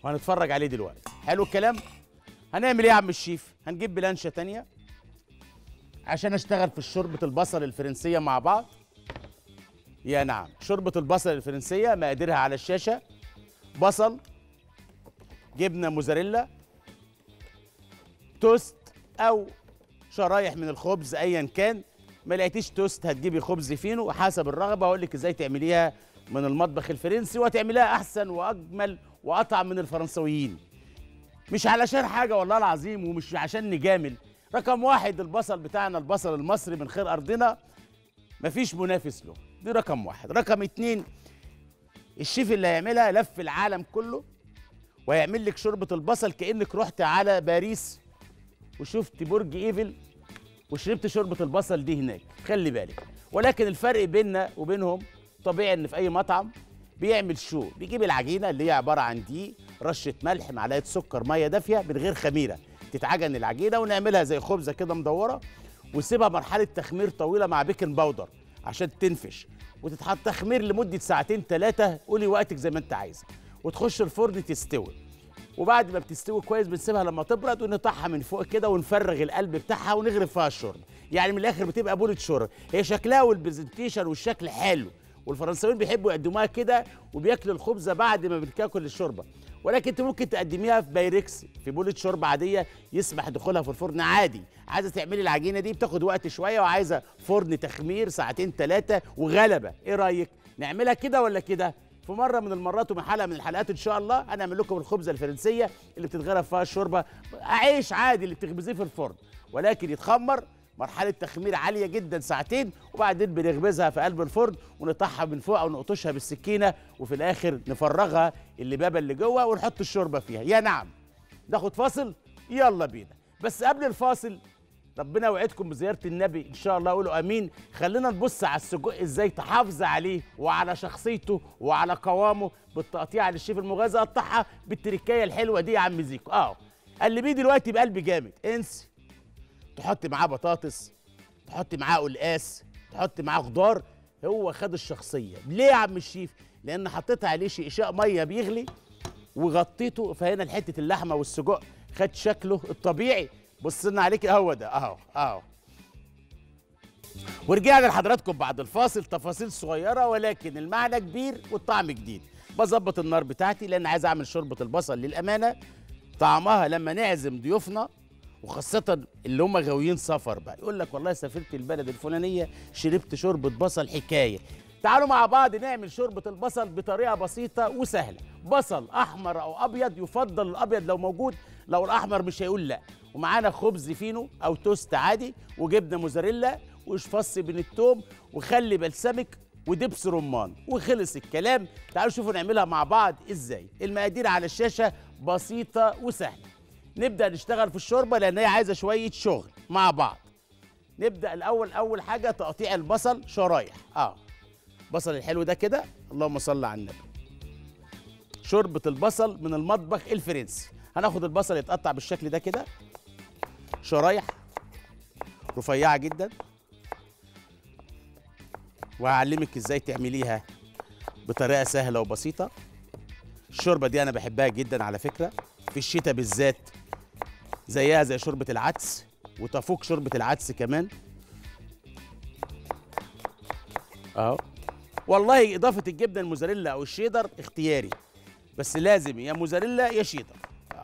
وهنتفرج عليه دلوقتي حلو الكلام هنعمل ايه يا عم الشيف هنجيب بلانشه تانية عشان اشتغل في شوربه البصل الفرنسيه مع بعض يا نعم شوربه البصل الفرنسيه مقاديرها على الشاشه بصل جبنه موزاريلا توست او شرايح من الخبز ايا كان ما لقيتيش توست هتجيبي خبز فينو وحسب الرغبه هقول لك ازاي تعمليها من المطبخ الفرنسي وتعمليها احسن واجمل واطعم من الفرنسويين مش علشان حاجه والله العظيم ومش عشان نجامل رقم واحد البصل بتاعنا البصل المصري من خير ارضنا مفيش منافس له دي رقم واحد رقم اتنين الشيف اللي هيعملها لف العالم كله ويعمل لك شوربه البصل كانك رحت على باريس وشفت برج ايفل وشربت شوربه البصل دي هناك خلي بالك ولكن الفرق بيننا وبينهم طبيعي ان في اي مطعم بيعمل شو بيجيب العجينه اللي هي عباره عن دقيق رشه ملح معلقه سكر ميه دافيه من غير خميره تتعجن العجينه ونعملها زي خبزه كده مدوره وسيبها مرحله تخمير طويله مع بيكنج باودر عشان تنفش وتتحط تخمير لمده ساعتين ثلاثه قولي وقتك زي ما انت عايزه وتخش الفرن تستوي وبعد ما بتستوي كويس بنسيبها لما تبرد ونقطعها من فوق كده ونفرغ القلب بتاعها ونغرف فيها الشوربه يعني من الاخر بتبقى بوله شوربه هي شكلها والبرزنتيشن والشكل حلو والفرنساويين بيحبوا يقدموها كده وبياكلوا الخبزه بعد ما بتاكل الشوربه ولكن انت ممكن تقدميها في بايركس في بوله شوربه عاديه يسمح دخولها في الفرن عادي عايزه تعملي العجينه دي بتاخد وقت شويه وعايزه فرن تخمير ساعتين ثلاثه وغلبه ايه رايك نعملها كده ولا كده في مره من المرات ومن حلقه من الحلقات ان شاء الله انا اعمل لكم الخبزه الفرنسيه اللي بتتغرف فيها الشوربه عيش عادي اللي بتخبزيه في الفرن ولكن يتخمر مرحله تخمير عاليه جدا ساعتين وبعدين بنخبزها في قلب الفرن ونقطعها من فوق او نقطشها بالسكينه وفي الاخر نفرغها اللبابه اللي جوه ونحط الشوربه فيها يا نعم ناخد فاصل يلا بينا بس قبل الفاصل ربنا يوعدكم بزياره النبي ان شاء الله قولوا امين خلينا نبص على السجق ازاي تحافظ عليه وعلى شخصيته وعلى قوامه بالتقطيع اللي الشيف المغازي قطعها بالتركايه الحلوه دي يا عم زيكو اه قلبيه دلوقتي بقلب جامد انسي تحط معاه بطاطس تحط معاه قلقاس تحط معاه خضار هو خد الشخصيه ليه يا عم الشيف لان حطيت عليه شقشاق ميه بيغلي وغطيته فهنا حته اللحمه والسجق خد شكله الطبيعي بصنا عليك هو ده اهو اهو ورجعنا لحضراتكم بعد الفاصل تفاصيل صغيره ولكن المعنى كبير والطعم جديد بظبط النار بتاعتي لان عايز اعمل شوربه البصل للامانه طعمها لما نعزم ضيوفنا وخاصة اللي هم غاويين سفر بقى يقول لك والله سافرت البلد الفلانية شربت شوربة بصل حكاية تعالوا مع بعض نعمل شوربة البصل بطريقة بسيطة وسهلة بصل أحمر أو أبيض يفضل الأبيض لو موجود لو الأحمر مش هيقول لا ومعانا خبز فينو أو توست عادي وجبنة موزاريلا وش فص بين التوم وخلي بلسمك ودبس رمان وخلص الكلام تعالوا شوفوا نعملها مع بعض ازاي المقادير على الشاشة بسيطة وسهلة نبدا نشتغل في الشوربه لان هي عايزه شويه شغل مع بعض نبدا الاول اول حاجه تقطيع البصل شرايح اه بصل الحلو ده كده اللهم صل على النبي شوربه البصل من المطبخ الفرنسي هناخد البصل يتقطع بالشكل ده كده شرايح رفيعه جدا وهعلمك ازاي تعمليها بطريقه سهله وبسيطه الشوربه دي انا بحبها جدا على فكره في الشتاء بالذات زيها زي شوربه العدس وتفوق شوربه العدس كمان اهو والله اضافه الجبنه الموزاريلا او الشيدر اختياري بس لازم يا موزاريلا يا شيدر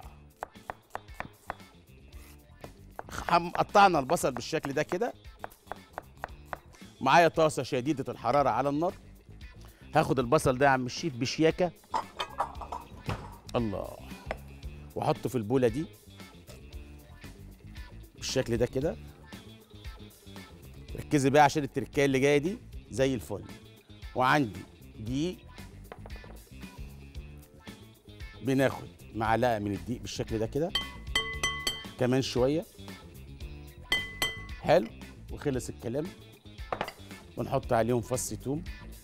آه. قطعنا البصل بالشكل ده كده معايا طاسه شديده الحراره على النار هاخد البصل ده يا عم الشيف بشياكه الله واحطه في البوله دي بالشكل ده كده ركزي بقى عشان التركايه اللي جايه دي زي الفل وعندي دقيق بناخد معلقه من الدقيق بالشكل ده كده كمان شويه حلو وخلص الكلام ونحط عليهم فص توم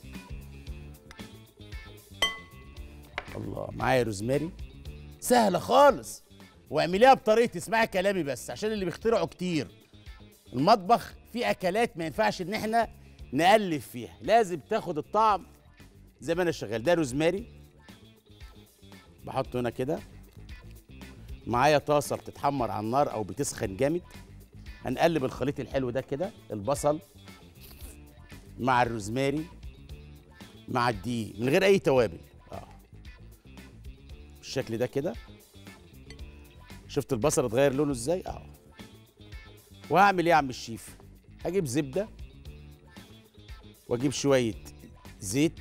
الله معايا روزماري سهله خالص واعمليها بطريقتي اسمعي كلامي بس عشان اللي بيخترعوا كتير المطبخ فيه اكلات ما ينفعش ان احنا نالف فيها لازم تاخد الطعم زي ما انا شغال ده روزماري بحطه هنا كده معايا طاسه بتتحمر على النار او بتسخن جامد هنقلب الخليط الحلو ده كده البصل مع الروزماري مع الدقيق من غير اي توابل اه بالشكل ده كده شفت البصل اتغير لونه ازاي اه وهعمل ايه يا عم الشيف هجيب زبده واجيب شويه زيت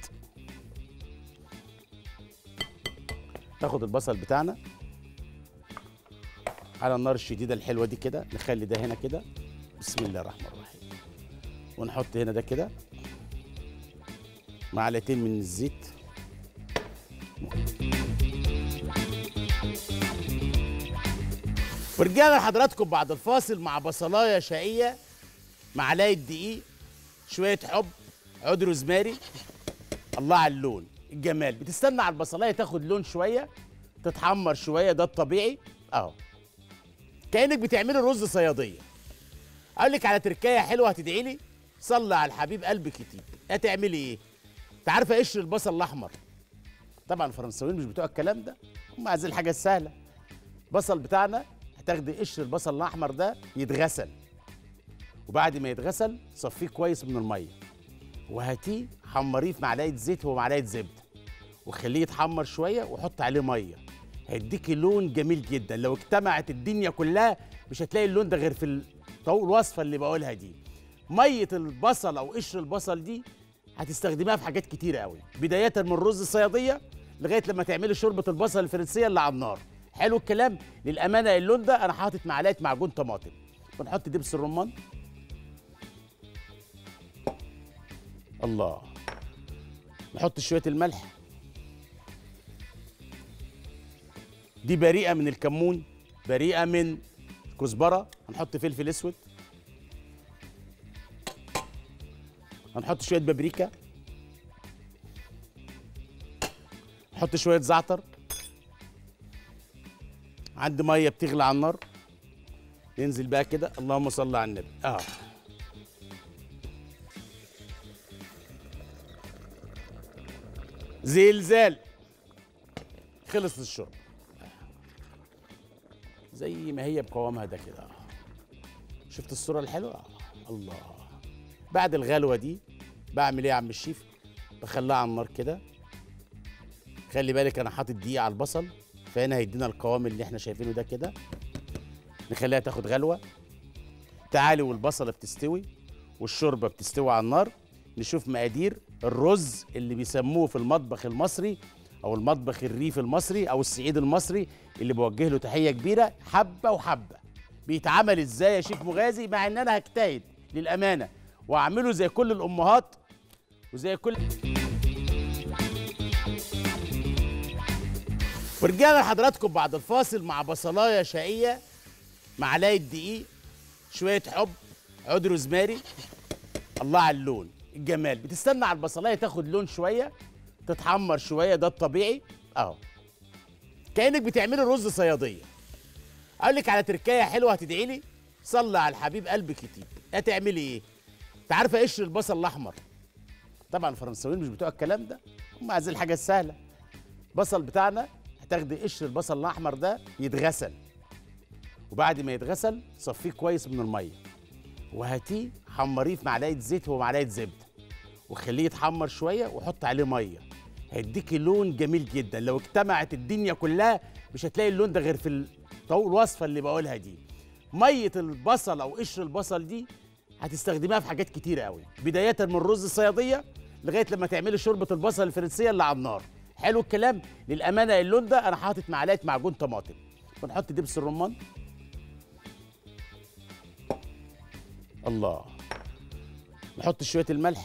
ناخد البصل بتاعنا على النار الشديده الحلوه دي كده نخلي ده هنا كده بسم الله الرحمن الرحيم ونحط هنا ده كده معلقتين من الزيت ورجعنا لحضراتكم بعد الفاصل مع بصلايه شقيه معلقه دقيق شويه حب عود روزماري الله على اللون الجمال بتستنى على البصلايه تاخد لون شويه تتحمر شويه ده الطبيعي اهو كانك بتعملي رز صياديه اقول لك على تركايه حلوه هتدعي لي صلي على الحبيب قلبك يطيب هتعملي ايه انت عارفه قشر البصل الاحمر طبعا الفرنساويين مش بتوع الكلام ده هم عايزين الحاجه السهله البصل بتاعنا هتاخدي قشر البصل الاحمر ده يتغسل وبعد ما يتغسل صفيه كويس من الميه وهاتيه حمريه في معلقه زيت ومعلقه زبده وخليه يتحمر شويه وحط عليه ميه هيديكي لون جميل جدا لو اجتمعت الدنيا كلها مش هتلاقي اللون ده غير في ال- طو- الوصفه اللي بقولها دي ميه البصل او قشر البصل دي هتستخدميها في حاجات كتيره قوي بدايه من رز الصياديه لغايه لما تعملي شوربه البصل الفرنسيه اللي على النار حلو الكلام للامانه اللون ده انا حاطط معلقه معجون طماطم ونحط دبس الرمان الله نحط شويه الملح دي بريئه من الكمون بريئه من كزبره هنحط فلفل اسود هنحط شويه بابريكا نحط شويه زعتر عندي ميه بتغلي على النار ننزل بقى كده اللهم صل على النبي اه زلزال خلص الشرب زي ما هي بقوامها ده كده شفت الصورة الحلوة آه، الله بعد الغلوة دي بعمل ايه يا عم الشيف بخليها على النار كده خلي بالك انا حاطط دقيق على البصل فهنا هيدينا القوام اللي احنا شايفينه ده كده نخليها تاخد غلوة تعالي والبصلة بتستوي والشوربة بتستوي على النار نشوف مقادير الرز اللي بيسموه في المطبخ المصري او المطبخ الريف المصري او الصعيد المصري اللي بوجه له تحيه كبيره حبه وحبه بيتعمل ازاي يا شيف مغازي مع ان انا هجتهد للامانه واعمله زي كل الامهات وزي كل ورجعنا لحضراتكم بعد الفاصل مع بصلايه شقيه معلقه دقيق شويه حب عود روزماري الله على اللون الجمال بتستنى على البصلايه تاخد لون شويه تتحمر شويه ده الطبيعي اهو كانك بتعملي رز صياديه اقول لك على تركايه حلوه هتدعي لي صلي على الحبيب قلبك يطيب هتعملي ايه انت عارفه قشر البصل الاحمر طبعا الفرنساويين مش بتوع الكلام ده هم عايزين الحاجه السهله البصل بتاعنا هتاخدي قشر البصل الاحمر ده يتغسل وبعد ما يتغسل صفيه كويس من الميه وهاتيه حمريه في معلقه زيت ومعلقه زبده وخليه يتحمر شويه وحط عليه ميه هيديكي لون جميل جدا لو اجتمعت الدنيا كلها مش هتلاقي اللون ده غير في ال- طو- الوصفه اللي بقولها دي ميه البصل او قشر البصل دي هتستخدميها في حاجات كتيره قوي بدايه من رز الصياديه لغايه لما تعملي شوربه البصل الفرنسيه اللي على النار حلو الكلام للامانه اللون ده انا حاطط معلقه معجون طماطم ونحط دبس الرمان الله نحط شويه الملح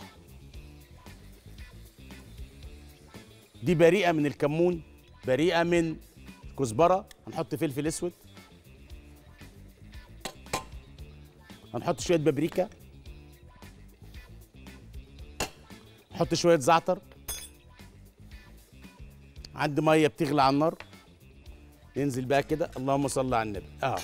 دي بريئه من الكمون بريئه من كزبره هنحط فلفل اسود هنحط شويه بابريكا نحط شويه زعتر عندي ميه بتغلي على النار ينزل بقى كده اللهم صل على النبي اه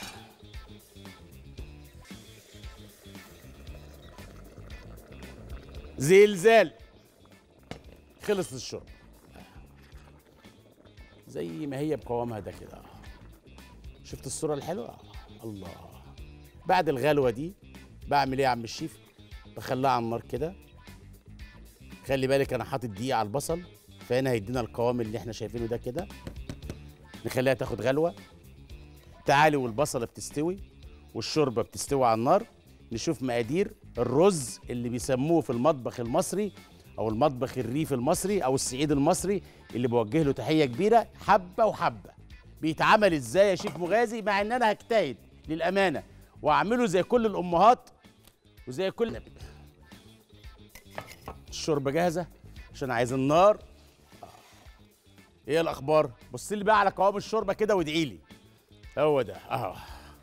زلزال خلص الشرب زي ما هي بقوامها ده كده آه. شفت الصوره الحلوه آه. الله بعد الغلوه دي بعمل ايه يا عم الشيف بخليها على النار كده خلي بالك انا حاطط دقيق على البصل فهنا هيدينا القوام اللي احنا شايفينه ده كده نخليها تاخد غلوه تعالي والبصله بتستوي والشوربه بتستوي على النار نشوف مقادير الرز اللي بيسموه في المطبخ المصري او المطبخ الريف المصري او الصعيد المصري اللي بوجه له تحيه كبيره حبه وحبه بيتعمل ازاي يا شيف مغازي مع ان انا هجتهد للامانه واعمله زي كل الامهات وزي كل الشوربه جاهزه عشان عايز النار ايه الاخبار بص لي بقى على قوام الشوربه كده وادعي لي هو ده اهو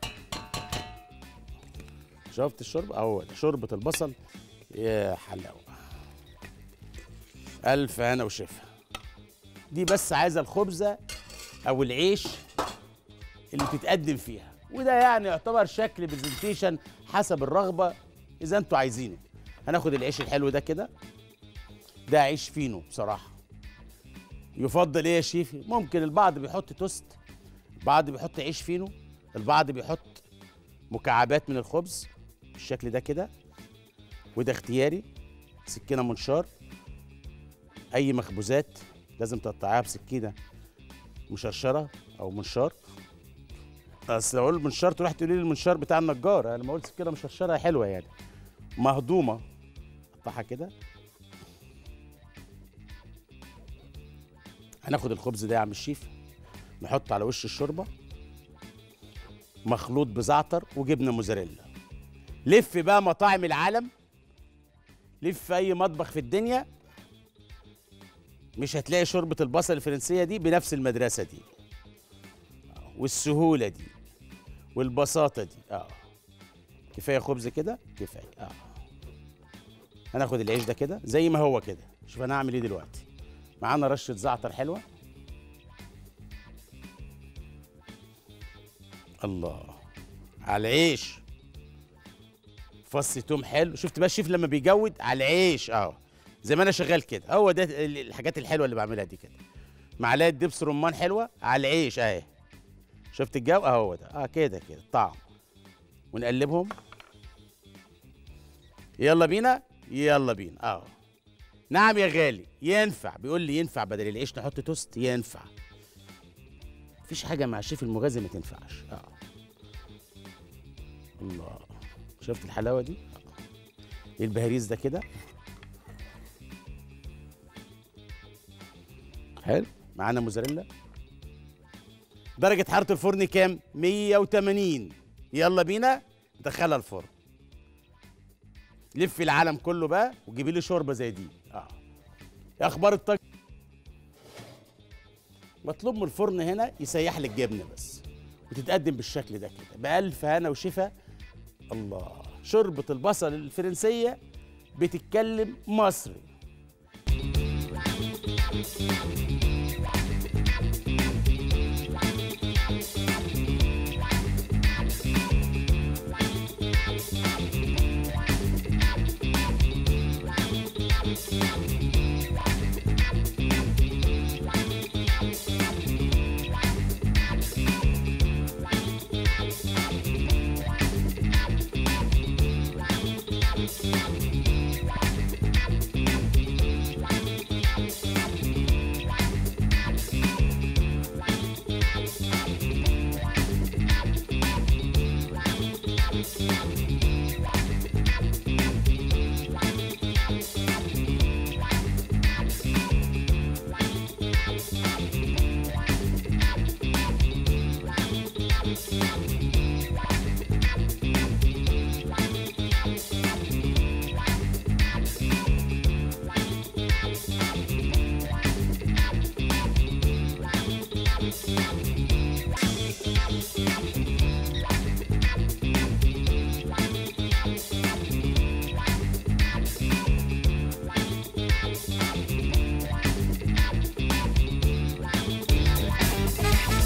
شفت الشوربه اهو ده شوربه البصل يا حلاوه الف هنا وشفا دي بس عايزه الخبزه او العيش اللي بتتقدم فيها وده يعني يعتبر شكل برزنتيشن حسب الرغبه اذا انتوا عايزينه هناخد العيش الحلو ده كده ده عيش فينو بصراحه يفضل ايه يا شيف ممكن البعض بيحط توست البعض بيحط عيش فينو البعض بيحط مكعبات من الخبز بالشكل ده كده وده اختياري سكينه منشار اي مخبوزات لازم تقطعيها بسكينه مشرشره او منشار اصل اقول المنشار تروح تقولي لي المنشار بتاع النجار انا لما اقول سكينه مشرشره حلوه يعني مهضومه قطعها كده هناخد الخبز ده يا عم الشيف نحط على وش الشوربه مخلوط بزعتر وجبنه موزاريلا لف بقى مطاعم العالم لف اي مطبخ في الدنيا مش هتلاقي شوربه البصل الفرنسيه دي بنفس المدرسه دي والسهوله دي والبساطه دي اه كفايه خبز كده كفايه اه هناخد العيش ده كده زي ما هو كده شوف انا هعمل ايه دلوقتي معانا رشه زعتر حلوه الله على العيش فص توم حلو شفت بقى الشيف لما بيجود على العيش اه زي ما انا شغال كده هو ده ال- الحاجات الحلوه اللي بعملها دي كده معلقه دبس رمان حلوه على العيش اهي شفت الجو اهو ده اه كده كده طعم ونقلبهم يلا بينا يلا بينا اه نعم يا غالي ينفع بيقول لي ينفع بدل العيش نحط توست ينفع مفيش حاجه مع الشيف المغازي ما تنفعش اه الله شفت الحلاوه دي آه. البهاريز ده كده حلو معانا موزاريلا درجة حرارة الفرن كام؟ 180 يلا بينا ندخلها الفرن لف العالم كله بقى وجيبي لي شوربة زي دي اه إيه اخبار الطاجن مطلوب من الفرن هنا يسيح لك جبنة بس وتتقدم بالشكل ده كده بألف هنا وشفا الله شوربة البصل الفرنسية بتتكلم مصري